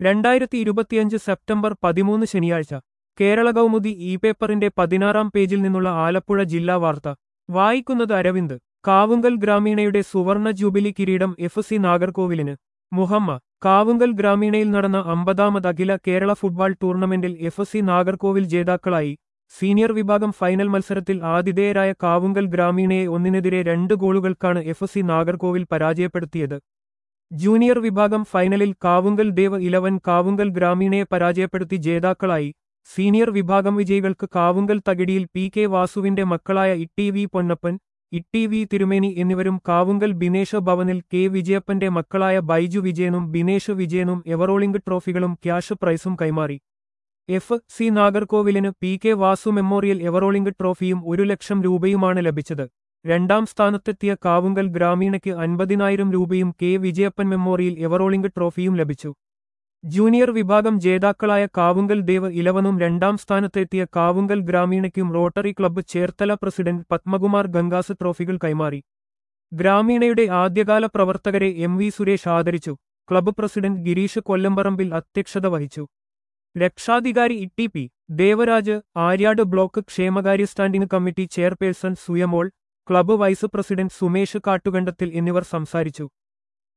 രണ്ടായിരത്തി ഇരുപത്തിയഞ്ച് സെപ്റ്റംബർ പതിമൂന്ന് ശനിയാഴ്ച കേരള കൗമുദി ഇ പേപ്പറിന്റെ പതിനാറാം പേജിൽ നിന്നുള്ള ആലപ്പുഴ ജില്ലാ വാർത്ത വായിക്കുന്നത് അരവിന്ദ് കാവുങ്കൽ ഗ്രാമീണയുടെ സുവർണ ജൂബിലി കിരീടം എഫ് സി നാഗർകോവിലിന് മുഹമ്മ കാവുങ്കൽ ഗ്രാമീണയിൽ നടന്ന അമ്പതാമത് അഖില കേരള ഫുട്ബോൾ ടൂർണമെന്റിൽ എഫ് സി നാഗർകോവിൽ ജേതാക്കളായി സീനിയർ വിഭാഗം ഫൈനൽ മത്സരത്തിൽ ആതിഥേയരായ കാവുങ്കൽ ഗ്രാമീണയെ ഒന്നിനെതിരെ രണ്ട് ഗോളുകൾക്കാണ് എഫ് സി നാഗർകോവിൽ പരാജയപ്പെടുത്തിയത് ജൂനിയർ വിഭാഗം ഫൈനലിൽ കാവുങ്കൽ ദേവ് ഇലവൻ കാവുങ്കൽ ഗ്രാമീണയെ പരാജയപ്പെടുത്തി ജേതാക്കളായി സീനിയർ വിഭാഗം വിജയികൾക്ക് കാവുങ്കൽ തകിടിയിൽ പി കെ വാസുവിന്റെ മക്കളായ ഇട്ടി വി പൊന്നപ്പൻ ഇട്ടി വി തിരുമേനി എന്നിവരും കാവുങ്കൽ ബിനേഷ് ഭവനിൽ കെ വിജയപ്പന്റെ മക്കളായ ബൈജു വിജയനും ബിനേഷ് വിജയനും എവറോളിംഗ് ട്രോഫികളും ക്യാഷ് പ്രൈസും കൈമാറി എഫ് സി നാഗർകോവിലിന് P K Vasu memorial ever rolling ട്രോഫിയും ഒരു ലക്ഷം രൂപയുമാണ് ലഭിച്ചത് രണ്ടാം സ്ഥാനത്തെത്തിയ കാവുങ്കൽ ഗ്രാമീണയ്ക്ക് അൻപതിനായിരം രൂപയും കെ വിജയപ്പൻ മെമ്മോറിയൽ എവറോളിംഗ് ട്രോഫിയും ലഭിച്ചു ജൂനിയർ വിഭാഗം ജേതാക്കളായ കാവുങ്കൽ ദേവ് ഇലവനും രണ്ടാം സ്ഥാനത്തെത്തിയ കാവുങ്കൽ ഗ്രാമീണയ്ക്കും rotary club Cherthala president Padmakumar Gangas ട്രോഫികൾ കൈമാറി ഗ്രാമീണയുടെ ആദ്യകാല പ്രവർത്തകരെ എം വി സുരേഷ് ആദരിച്ചു ക്ലബ്ബ് പ്രസിഡന്റ് ഗിരീഷ് കൊല്ലംപറമ്പിൽ അധ്യക്ഷത വഹിച്ചു രക്ഷാധികാരി E P Devaraj Aryad block ക്ഷേമകാര്യ standing committee chairperson Suyamol club vice president Sumesh കാട്ടുകണ്ടത്തിൽ എന്നിവർ സംസാരിച്ചു